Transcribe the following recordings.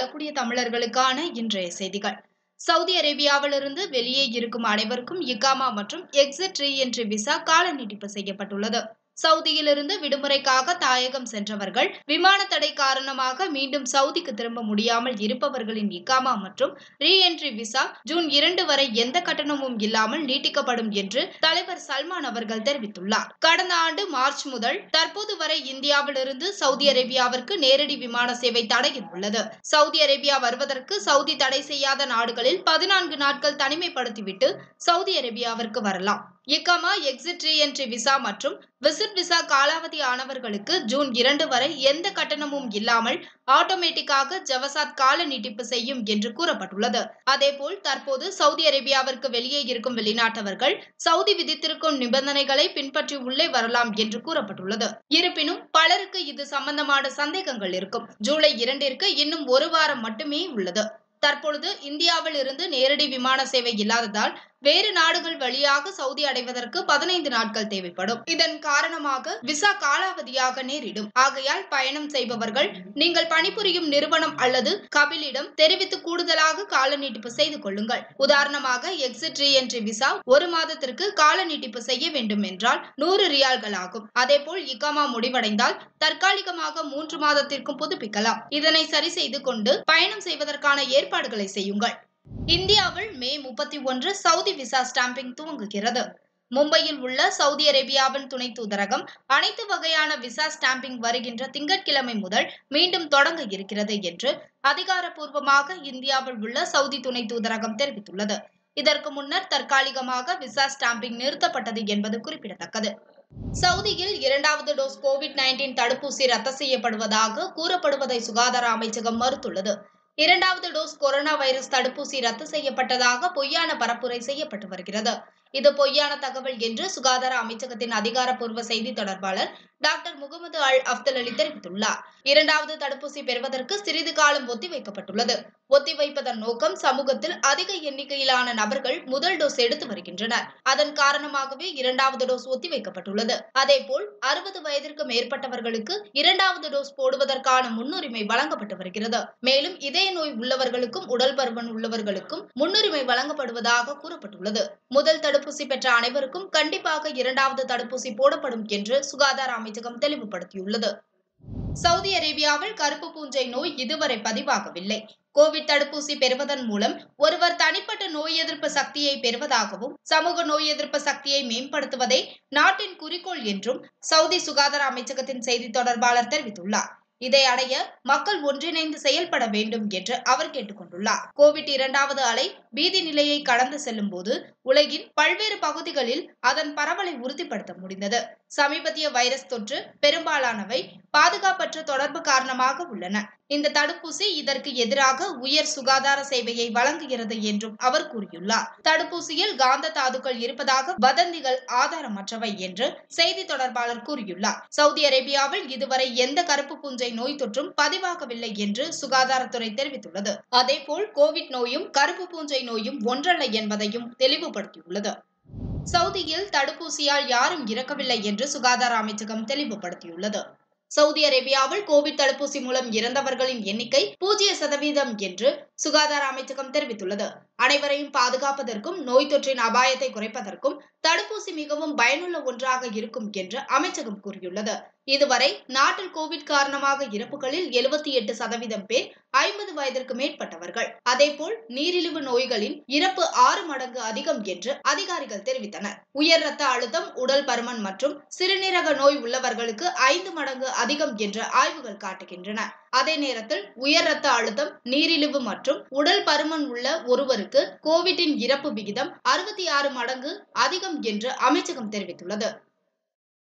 வாழக்கூடிய தமிழர்களுக்கான இன்றைய செய்திகள் சவுதி அரேபியாவிலிருந்து வெளியே இருக்கும் அனைவருக்கும் இகாமா மற்றும் எக்ஸிட் ரீ என்ட்ரி விசா கால நீட்டிப்பு செய்யப்பட்டுள்ளது சவுதியிலிருந்து விடுமுறைக்காக தாயகம் சென்றவர்கள் விமான தடை காரணமாக மீண்டும் சவுதிக்கு திரும்ப முடியாமல் இருப்பவர்களின் இகாமா மற்றும் ரீ என்ட்ரி விசா ஜூன் இரண்டு வரை எந்த கட்டணமும் இல்லாமல் நீட்டிக்கப்படும் என்று தலைவர் சல்மான் அவர்கள் தெரிவித்துள்ளார் கடந்த ஆண்டு மார்ச் முதல் தற்போது வரை இந்தியாவிலிருந்து சவுதி அரேபியாவிற்கு நேரடி விமான சேவை தடையில் உள்ளது சவுதி அரேபியா வருவதற்கு சவுதி தடை செய்யாத நாடுகளில் பதினான்கு நாட்கள் தனிமைப்படுத்திவிட்டு சவுதி அரேபியாவிற்கு வரலாம் இக்கமா எக்ஸிட் ரீஎன்ட்ரி விசா மற்றும் விசிட் விசா காலாவதி ஆனவர்களுக்கு ஜூன் இரண்டு வரை எந்த கட்டணமும் இல்லாமல் ஆட்டோமேட்டிக்காக ஜவசாத் கால நீட்டிப்பு செய்யும் என்று கூறப்பட்டுள்ளது அதேபோல் தற்போது சவுதி அரேபியாவிற்கு வெளியே இருக்கும் வெளிநாட்டவர்கள் சவுதி விதித்திருக்கும் நிபந்தனைகளை பின்பற்றி உள்ளே வரலாம் என்று கூறப்பட்டுள்ளது இருப்பினும் பலருக்கு இது சம்பந்தமான சந்தேகங்கள் இருக்கும் ஜூலை இரண்டிற்கு இன்னும் ஒரு வாரம் மட்டுமே உள்ளது தற்பொழுது இந்தியாவில் இருந்து நேரடி விமான சேவை இல்லாததால் வேறு நாடுகள் வழியாக சவுதி அடைவதற்கு பதினைந்து நாட்கள் தேவைப்படும் இதன் காரணமாக விசா காலாவதியாக நேரிடும் ஆகையால் பயணம் செய்பவர்கள் நீங்கள் பணிபுரியும் நிறுவனம் அல்லது கபிலிடம் தெரிவித்து கூடுதலாக கால நீட்டிப்பு செய்து கொள்ளுங்கள் உதாரணமாக எக்ஸிட் ரீ என்ட்ரி விசா ஒரு மாதத்திற்கு கால நீட்டிப்பு செய்ய வேண்டும் என்றால் நூறு ரியால்கள் ஆகும் அதேபோல் இகாமா முடிவடைந்தால் தற்காலிகமாக மூன்று மாதத்திற்கும் புதுப்பிக்கலாம் இதனை சரி செய்து கொண்டு பயணம் செய்வதற்கான ஏற்பாடுகளை செய்யுங்கள் இந்தியாவில் மே முப்பத்தி ஒன்று சவுதி விசா ஸ்டாம்பிங் துவங்குகிறது மும்பையில் உள்ள சவுதி அரேபியாவின் துணை தூதரகம் அனைத்து வகையான விசா ஸ்டாம்பிங் வருகின்ற திங்கட்கிழமை முதல் மீண்டும் தொடங்க இருக்கிறது என்று அதிகாரப்பூர்வமாக இந்தியாவில் உள்ள சவுதி துணை தூதரகம் தெரிவித்துள்ளது இதற்கு முன்னர் தற்காலிகமாக விசா ஸ்டாம்பிங் நிறுத்தப்பட்டது என்பது குறிப்பிடத்தக்கது சவுதியில் இரண்டாவது டோஸ் கோவிட் நைன்டீன் தடுப்பூசி ரத்து செய்யப்படுவதாக கூறப்படுவதை சுகாதார அமைச்சகம் மறுத்துள்ளது இரண்டாவது டோஸ் கொரோனா வைரஸ் தடுப்பூசி ரத்து செய்யப்பட்டதாக பொய்யான பரப்புரை செய்யப்பட்டு வருகிறது இது பொய்யான தகவல் என்று சுகாதார அமைச்சகத்தின் அதிகாரப்பூர்வ செய்தி தொடர்பாளர் doctor Mohammed Al Abdel Ali தெரிவித்துள்ளார் இரண்டாவது தடுப்பூசி பெறுவதற்கு சிறிது காலம் ஒத்திவைக்கப்பட்டுள்ளது ஒத்திவைப்பதன் நோக்கம் சமூகத்தில் அதிக எண்ணிக்கையிலான நபர்கள் முதல் டோஸ் எடுத்து வருகின்றனர் அதன் காரணமாகவே இரண்டாவது டோஸ் ஒத்திவைக்கப்பட்டுள்ளது அதேபோல் அறுபது வயதிற்கு மேற்பட்டவர்களுக்கு இரண்டாவது டோஸ் போடுவதற்கான முன்னுரிமை வழங்கப்பட்டு வருகிறது மேலும் இதய நோய் உள்ளவர்களுக்கும் உடல் பருமன் உள்ளவர்களுக்கும் முன்னுரிமை வழங்கப்படுவதாக கூறப்பட்டுள்ளது முதல் தடுப்பூசி பெற்ற அனைவருக்கும் கண்டிப்பாக இரண்டாவது தடுப்பூசி போடப்படும் என்று சுகாதார அமைச்சகம் தெளிவுபடுத்தியுள்ளது சவுதி அரேபியாவில் கருப்பு பூஞ்சை நோய் இதுவரை பதிவாகவில்லை கோவிட் தடுப்பூசி பெறுவதன் மூலம் ஒருவர் தனிப்பட்ட நோய் எதிர்ப்பு சக்தியை பெறுவதாகவும் சமூக நோய் எதிர்ப்பு சக்தியை மேம்படுத்துவதே நாட்டின் குறிக்கோள் என்றும் சவுதி சுகாதார அமைச்சகத்தின் செய்தி தொடர்பாளர் தெரிவித்துள்ளார் இதை அடைய மக்கள் ஒன்றிணைந்து செயல்பட வேண்டும் என்று அவர் கேட்டுக்கொண்டுள்ளார் கோவிட் இரண்டாவது அலை பீதி நிலையை கடந்து செல்லும் போது உலகின் பல்வேறு பகுதிகளில் அதன் பரவலை உறுதிப்படுத்த முடிந்தது சமீபத்திய வைரஸ் தொற்று பெரும்பாலானவை பாதுகாப்பற்ற தொடர்பு காரணமாக உள்ளன இந்த தடுப்பூசி இதற்கு எதிராக உயர் சுகாதார சேவையை வழங்குகிறது என்றும் அவர் கூறியுள்ளார் தடுப்பூசியில் காந்த தாதுக்கள் இருப்பதாக வதந்திகள் ஆதாரமற்றவை என்று செய்தி தொடர்பாளர் கூறியுள்ளார் சவுதி அரேபியாவில் இதுவரை எந்த கருப்பு பூஞ்சை நோய் தொற்றும் பதிவாகவில்லை என்று சுகாதாரத்துறை தெரிவித்துள்ளது அதேபோல் கோவிட் நோயும் கருப்பு பூஞ்சை நோயும் ஒன்றல்ல என்பதையும் தெளிவுபடுத்தியுள்ளது சவுதியில் தடுப்பூசியால் யாரும் இறக்கவில்லை என்று சுகாதார அமைச்சகம் தெளிவுபடுத்தியுள்ளது சவுதி அரேபியாவில் கோவிட் தடுப்பூசி மூலம் இறந்தவர்களின் எண்ணிக்கை பூஜ்ஜிய சதவீதம் என்று சுகாதார அமைச்சகம் தெரிவித்துள்ளது அனைவரையும் பாதுகாப்பதற்கும் நோய் தொற்றின் அபாயத்தை குறைப்பதற்கும் தடுப்பூசி மிகவும் பயனுள்ள ஒன்றாக இருக்கும் என்று அமைச்சகம் கூறியுள்ளது இதுவரை நாட்டில் கோவிட் காரணமாக இறப்புகளில் எழுபத்தி எட்டு சதவீதம் பேர் ஐம்பது வயதிற்கு மேற்பட்டவர்கள் அதேபோல் நீரிழிவு நோய்களின் இறப்பு ஆறு மடங்கு அதிகம் என்று அதிகாரிகள் தெரிவித்தனர் உயர் ரத்த அழுத்தம் உடல் பருமன் மற்றும் சிறுநீரக நோய் உள்ளவர்களுக்கு ஐந்து மடங்கு அதிகம் என்று ஆய்வுகள் காட்டுகின்றன அதே நேரத்தில் உயர் ரத்த அழுத்தம் நீரிழிவு மற்றும் உடல் பருமன் உள்ள ஒருவருக்கு கோவிட்டின் இறப்பு விகிதம் அறுபத்தி ஆறு மடங்கு அதிகம் என்று அமைச்சகம் தெரிவித்துள்ளது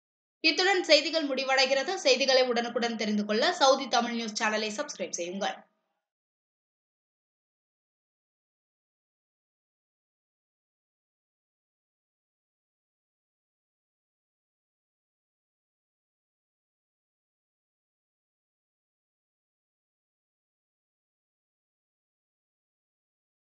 இத்துடன் செய்திகள் முடிவடைகிறது செய்திகளை உடனுக்குடன் தெரிந்து கொள்ள சவுதி தமிழ் நியூஸ் சேனலை சப்ஸ்கிரைப் செய்யுங்கள்